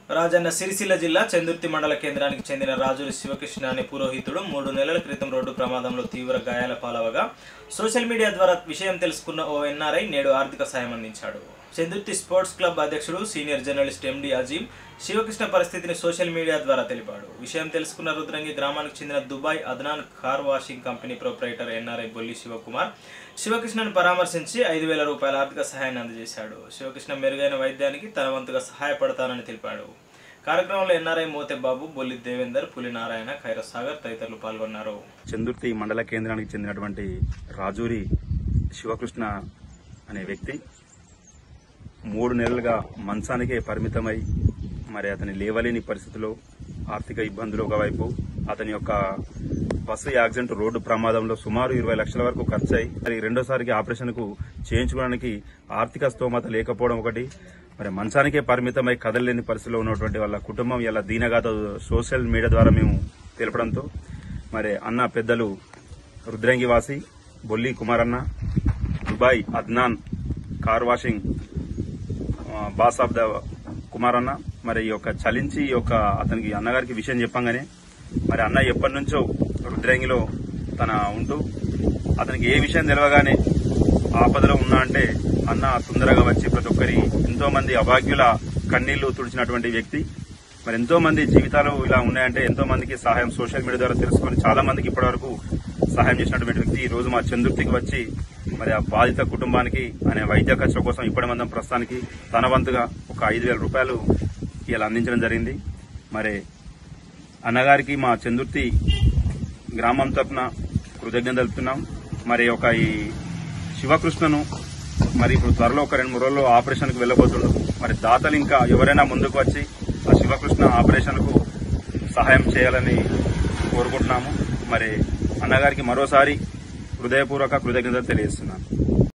రాజన్న సిరిసిల్ల జిల్లా చందుర్తి మండల కేంద్రానికి చెందిన రాజురి శివకృష్ణ అనే పురోహితుడు మూడు నెలల క్రితం రోడ్డు ప్రమాదంలో తీవ్ర గాయాల పాలవగా సోషల్ మీడియా ద్వారా విషయం తెలుసుకున్న ఓ ఎన్ఆర్ఐ నేడు ఆర్థిక సాయం అందించాడు చందుర్తి స్పోర్ట్స్ క్లబ్ అధ్యక్షుడు senior journalist MD Azeem Shivakrishna పరిస్థితిని సోషల్ మీడియా ద్వారా తెలిపాడు విషయం తెలుసుకున్న రుద్రంగి గ్రామానికి చెందిన Dubai Adnan car washing company proprietor NRI Bolli Shivakumar శివకృష్ణను పరామర్శించి ఐదు వేల రూపాయల ఆర్థిక సహాయాన్ని అందజేశాడు శివకృష్ణ మెరుగైన వైద్యానికి తన వంతుగా సహాయపడతానని తెలిపాడు కార్యక్రమంలో ఎన్ఆర్ఐ మోతే బాబు బొల్లి దేవేందర్ పులి నారాయణ ఖైరసాగర్ తదితరులు పాల్గొన్నారు చందుర్తి మండల కేంద్రానికి చెందినటువంటి రాజూరి శివకృష్ణ అనే వ్యక్తి మూడు నెలలుగా మంచానికే పరిమితమై మరి అతని లేవలేని పరిస్థితిలో ఆర్థిక ఇబ్బందులు ఒకవైపు అతని యొక్క బస్సు యాక్సిడెంట్ రోడ్డు ప్రమాదంలో సుమారు ఇరవై లక్షల వరకు ఖర్చయి మరి రెండోసారికి ఆపరేషన్ కు చేయించుకోవడానికి ఆర్థిక స్తోమత లేకపోవడం ఒకటి మరి మంచానికే పరిమితమై కదలలేని పరిస్థితిలో ఉన్నటువంటి వాళ్ళ కుటుంబం ఇలా దీనగాథ సోషల్ మీడియా ద్వారా మేము తెలపడంతో మరి అన్న పెద్దలు రుద్రంగి వాసి Bolli Kumaranna Dubai Adnan car washing ఆ, బాస్ ఆఫ్ ద కుమారన్న మరి ఈ యొక్క చలించి ఈ యొక్క అతనికి అన్నగారికి విషయం చెప్పంగానే మరి అన్న ఎప్పటి నుంచో రుద్రంగిలో తన ఉంటూ అతనికి ఏ విషయం తెలియగానే ఆపదలో ఉన్నా అంటే అన్న తొందరగా వచ్చి ప్రతి ఒక్కరి ఎంతో మంది అభాగ్యుల కన్నీళ్లు తుడిచినటువంటి వ్యక్తి మరి ఎంతో మంది జీవితాలు ఇలా ఉన్నాయంటే ఎంతో మందికి సహాయం సోషల్ మీడియా ద్వారా తెలుసుకొని చాలా మందికి ఇప్పటివరకు సహాయం చేసినటువంటి వ్యక్తి ఈ రోజు మా చంద్రుతికి వచ్చి మరి ఆ బాధిత కుటుంబానికి అనే వైద్య ఖర్చుల కోసం ఇప్పటి మందం ప్రస్తుతానికి తన వంతుగా ఒక ఐదు వేల రూపాయలు ఇలా అందించడం జరిగింది మరి అన్నగారికి మా చందుర్తి గ్రామం తరపున కృతజ్ఞత తెలుపుతున్నాం మరి ఒక ఈ శివకృష్ణను మరి ఇప్పుడు త్వరలో ఒక రెండు మూడు రోజుల్లో ఆపరేషన్కి వెళ్ళబోతుండు మరి దాతలు ఇంకా ఎవరైనా ముందుకు వచ్చి ఆ శివకృష్ణ ఆపరేషన్కు సహాయం చేయాలని కోరుకుంటున్నాము మరి అన్నగారికి మరోసారి హృదయపూర్వక కృతజ్ఞతలు తెలియజేస్తున్నాను